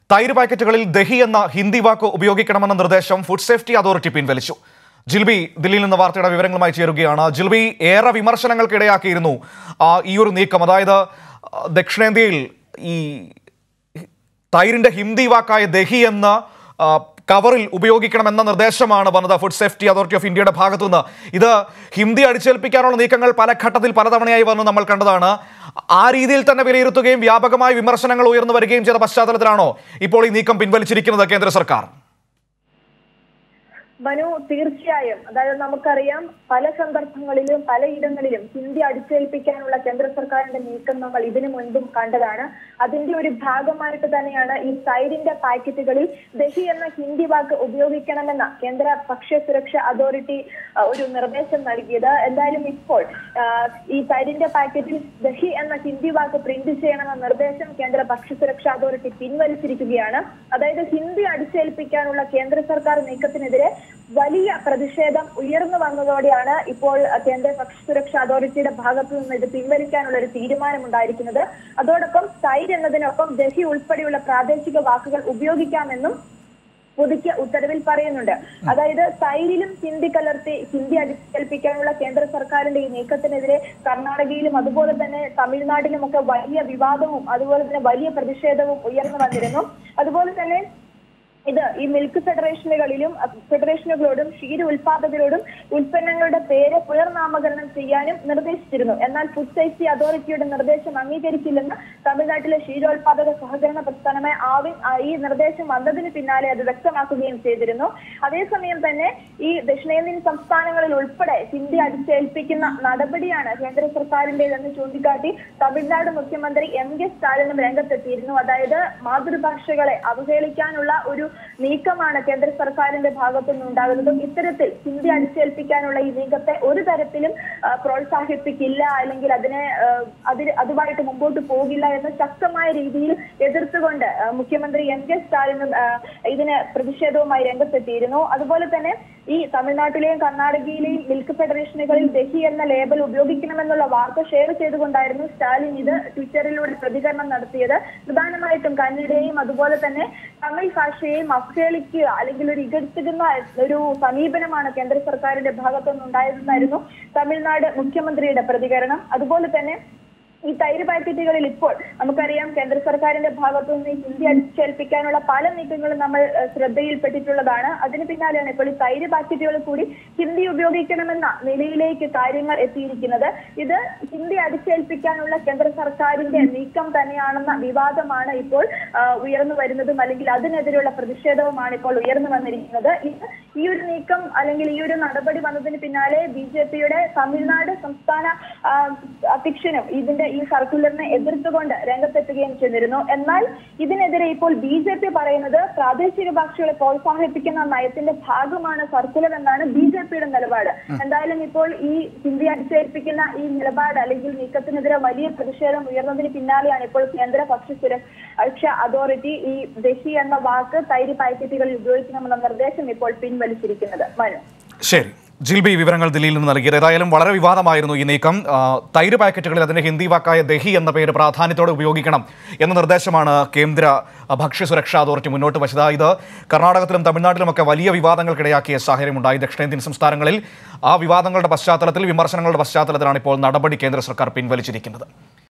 തൈര് പാക്കറ്റുകളിൽ ദഹി എന്ന ഹിന്ദി വാക്ക് ഉപയോഗിക്കണമെന്ന നിർദ്ദേശം ഫുഡ് സേഫ്റ്റി അതോറിറ്റി പിൻവലിച്ചു ജിൽബി ദില്ലിയിൽ നിന്ന് വാർത്തയുടെ വിവരങ്ങളുമായി ചേരുകയാണ് ജിൽബി ഏറെ വിമർശനങ്ങൾക്കിടയാക്കിയിരുന്നു ആ, ഈ ഒരു നീക്കം അതായത് ആ, ദക്ഷിണേന്ത്യയിൽ ഈ തൈരിന്റെ ഹിന്ദി വാക്കായ ദഹി എന്ന ആ, കവറിൽ ഉപയോഗിക്കണമെന്ന നിർദ്ദേശമാണ് വന്നത് ഫുഡ് സേഫ്റ്റി അതോറിറ്റി ഓഫ് ഇന്ത്യയുടെ ഭാഗത്തുനിന്ന് ഇത് ഹിന്ദി അടിച്ചേൽപ്പിക്കാനുള്ള നീക്കങ്ങൾ പല ഘട്ടത്തിൽ പലതവണയായി വന്നു നമ്മൾ കണ്ടതാണ് ആ രീതിയിൽ തന്നെ വിലയിരുത്തുകയും വ്യാപകമായ വിമർശനങ്ങൾ ഉയർന്നു വരികയും ചെയ്ത പശ്ചാത്തലത്തിലാണോ ഇപ്പോൾ ഈ നീക്കം പിൻവലിച്ചിരിക്കുന്നത് കേന്ദ്ര സർക്കാർ മനു തീർച്ചയായും അതായത് നമുക്കറിയാം പല സന്ദർഭങ്ങളിലും പലയിടങ്ങളിലും ഹിന്ദി അടിച്ചേൽപ്പിക്കാനുള്ള കേന്ദ്ര സർക്കാരിന്റെ നീക്കം നമ്മൾ ഇതിനു മുൻപും കണ്ടതാണ് അതിന്റെ ഒരു ഭാഗമായിട്ട് തന്നെയാണ് ഈ തൈരിന്റെ പാക്കറ്റുകളിൽ ദഹി എന്ന ഹിന്ദി വാക്ക് ഉപയോഗിക്കണമെന്ന കേന്ദ്ര ഭക്ഷ്യ സുരക്ഷ അതോറിറ്റി ആ, ഒരു നിർദ്ദേശം നൽകിയത് എന്തായാലും ഇപ്പോൾ ആ, ഈ തൈരിന്റെ പാക്കറ്റിൽ ദഹി എന്ന ഹിന്ദി വാക്ക് പ്രിന്റ് ചെയ്യണമെന്ന നിർദ്ദേശം കേന്ദ്ര ഭക്ഷ്യ സുരക്ഷാ അതോറിറ്റി പിൻവലിച്ചിരിക്കുകയാണ് അതായത് ഹിന്ദി അടിച്ചേൽപ്പിക്കാനുള്ള കേന്ദ്ര സർക്കാർ നീക്കത്തിനെതിരെ വലിയ പ്രതിഷേധം ഉയർന്നു വന്നതോടെയാണ് ഇപ്പോൾ കേന്ദ്ര ഭക്ഷ്യസുരക്ഷാ അതോറിറ്റിയുടെ ഭാഗത്തു നിന്ന് ഇത് പിൻവലിക്കാനുള്ള ഒരു തീരുമാനമുണ്ടായിരിക്കുന്നത് അതോടൊപ്പം തൈര് എന്നതിനൊപ്പം ദഹി ഉൾപ്പെടെയുള്ള പ്രാദേശിക വാക്കുകൾ ഉപയോഗിക്കാമെന്നും പുതുക്കിയ ഉത്തരവിൽ പറയുന്നുണ്ട് അതായത് തൈരിലും ഹിന്ദി കലർത്തി ഹിന്ദി അടിച്ചേൽപ്പിക്കാനുള്ള കേന്ദ്ര സർക്കാരിന്റെ ഈ നീക്കത്തിനെതിരെ കർണാടകയിലും അതുപോലെ തന്നെ തമിഴ്നാട്ടിലും ഒക്കെ വലിയ വിവാദവും അതുപോലെ തന്നെ വലിയ പ്രതിഷേധവും ഉയർന്നു വന്നിരുന്നു അതുപോലെ തന്നെ ഇത് ഈ മിൽക്ക് ഫെഡറേഷനുകളിലും അഹ് ഫെഡറേഷനുകളോടും ക്ഷീര ഉൽപാദകരോടും ഉൽപ്പന്നങ്ങളുടെ പേര് പുനർനാമകരണം ചെയ്യാനും നിർദ്ദേശിച്ചിരുന്നു എന്നാൽ ഫുഡ് സേഫ്റ്റി അതോറിറ്റിയുടെ നിർദ്ദേശം അംഗീകരിച്ചില്ലെന്ന് തമിഴ്നാട്ടിലെ ക്ഷീരോത്പാദക സഹകരണ പ്രസ്ഥാനമായ ആവിൻ ആ, ഈ നിർദ്ദേശം വന്നതിന് പിന്നാലെ അത് വ്യക്തമാക്കുകയും ചെയ്തിരുന്നു അതേസമയം തന്നെ ഈ ദക്ഷിണേന്ത്യൻ സംസ്ഥാനങ്ങളിൽ ഉൾപ്പെടെ ഹിന്ദി അടിച്ചേൽപ്പിക്കുന്ന നടപടിയാണ് കേന്ദ്ര സർക്കാരിന്റേതെന്ന് ചൂണ്ടിക്കാട്ടി തമിഴ്നാട് മുഖ്യമന്ത്രി എം കെ സ്റ്റാലിനും രംഗത്തെത്തിയിരുന്നു അതായത് മാതൃഭാഷകളെ അവഹേളിക്കാനുള്ള ഒരു നീക്കമാണ് കേന്ദ്ര സർക്കാരിന്റെ ഭാഗത്തുനിന്ന് ഉണ്ടാകുന്നതും ഇത്തരത്തിൽ ഹിന്ദി അടിച്ചേൽപ്പിക്കാനുള്ള ഈ നീക്കത്തെ ഒരു തരത്തിലും ആ, പ്രോത്സാഹിപ്പിക്കില്ല അല്ലെങ്കിൽ അതിനെ ആ, അതിന് അതുമായിട്ട് മുമ്പോട്ട് പോകില്ല എന്ന് ശക്തമായ രീതിയിൽ എതിർത്തുകൊണ്ട് ആ, മുഖ്യമന്ത്രി എം കെ സ്റ്റാലിനും ആ, ഇതിന് പ്രതിഷേധവുമായി രംഗത്തെത്തിയിരുന്നു അതുപോലെ തന്നെ ഈ തമിഴ്നാട്ടിലെയും കർണാടകയിലെയും മിൽക്ക് ഫെഡറേഷനുകളിൽ ദഹി എന്ന ലേബൽ ഉപയോഗിക്കണമെന്നുള്ള വാർത്ത ഷെയർ ചെയ്തുകൊണ്ടായിരുന്നു സ്റ്റാലിൻ ഇത് ട്വിറ്ററിലൂടെ പ്രതികരണം നടത്തിയത് പ്രധാനമായിട്ടും കന്നഡയെയും അതുപോലെ തന്നെ തമിഴ് ഭാഷയെയും അവഹേളിക്കുക അല്ലെങ്കിൽ ഒരു ഇകഴ്ത്തുന്ന ഒരു സമീപനമാണ് കേന്ദ്ര സർക്കാരിന്റെ ഭാഗത്തുനിന്ന് ഉണ്ടായതെന്നായിരുന്നു തമിഴ്നാട് മുഖ്യമന്ത്രിയുടെ പ്രതികരണം അതുപോലെ തന്നെ ഈ തൈര് പാക്കറ്റുകളിൽ ഇപ്പോൾ നമുക്കറിയാം കേന്ദ്ര സർക്കാരിന്റെ ഭാഗത്തു നിന്ന് ഈ ഹിന്ദി അടിച്ചേൽപ്പിക്കാനുള്ള പല നീക്കങ്ങളും നമ്മൾ ഏഹ്, ശ്രദ്ധയിൽപ്പെട്ടിട്ടുള്ളതാണ് അതിന് പിന്നാലെയാണ് ഇപ്പോൾ ഈ തൈര് പാക്കറ്റുകളിൽ കൂടി ഹിന്ദി ഉപയോഗിക്കണമെന്ന നിലയിലേക്ക് കാര്യങ്ങൾ എത്തിയിരിക്കുന്നത് ഇത് ഹിന്ദി അടിച്ചേൽപ്പിക്കാനുള്ള കേന്ദ്ര സർക്കാരിന്റെ നീക്കം തന്നെയാണെന്ന വിവാദമാണ് ഇപ്പോൾ ആ, ഉയർന്നു വരുന്നതും അല്ലെങ്കിൽ അതിനെതിരെയുള്ള പ്രതിഷേധവുമാണ് ഇപ്പോൾ ഉയർന്നു വന്നിരിക്കുന്നത് ഇത് ഈ ഒരു നീക്കം അല്ലെങ്കിൽ ഈ ഒരു നടപടി വന്നതിന് പിന്നാലെ ബി ജെ പിയുടെ തമിഴ്നാട് സംസ്ഥാന ആ, അധ്യക്ഷനും ഇതിന്റെ ഈ സർക്കുലറിനെ എതിർത്തുകൊണ്ട് രംഗത്തെത്തുകയും ചെയ്തിരുന്നു എന്നാൽ ഇതിനെതിരെ ഇപ്പോൾ ബി ജെ പി പറയുന്നത് പ്രാദേശിക ഭാഷകളെ പ്രോത്സാഹിപ്പിക്കുന്ന നയത്തിന്റെ ഭാഗമാണ് സർക്കുലർ എന്നാണ് ബി ജെ പിയുടെ നിലപാട് എന്തായാലും ഇപ്പോൾ ഈ ഹിന്ദി അടിച്ചേൽപ്പിക്കുന്ന ഈ നിലപാട് അല്ലെങ്കിൽ നീക്കത്തിനെതിരെ വലിയ പ്രതിഷേധം ഉയർന്നതിന് പിന്നാലെയാണ് ഇപ്പോൾ കേന്ദ്ര ഭക്ഷ്യ സുരക്ഷ അതോറിറ്റി ഈ ദഹി എന്ന വാക്ക് തൈര് പാക്കറ്റുകളിൽ ഉപയോഗിക്കണമെന്ന നിർദ്ദേശം ഇപ്പോൾ പിൻവലിച്ചിരിക്കുന്നത് മനു ശരി ജിൽബി വിവരങ്ങൾ ദില്ലിയിൽ നിന്ന് നൽകിയത് ഏതായാലും വളരെ വിവാദമായിരുന്നു ഈ നീക്കം ആ, തൈര് പാക്കറ്റുകളിൽ അതിന്റെ ഹിന്ദി വാക്കായ ദഹി എന്ന പേര് പ്രാധാന്യത്തോടെ ഉപയോഗിക്കണം എന്ന നിർദ്ദേശമാണ് കേന്ദ്ര ആ, ഭക്ഷ്യ സുരക്ഷാ അതോറിറ്റി മുന്നോട്ട് വച്ചത് ഇത് കർണാടകത്തിലും തമിഴ്നാട്ടിലുമൊക്കെ വലിയ വിവാദങ്ങൾക്കിടയാക്കിയ സാഹചര്യമുണ്ടായി ദക്ഷിണേന്ത്യൻ സംസ്ഥാനങ്ങളിൽ ആ വിവാദങ്ങളുടെ പശ്ചാത്തലത്തിൽ വിമർശനങ്ങളുടെ പശ്ചാത്തലത്തിലാണ് ഇപ്പോൾ നടപടി കേന്ദ്ര സർക്കാർ പിൻവലിച്ചിരിക്കുന്നത്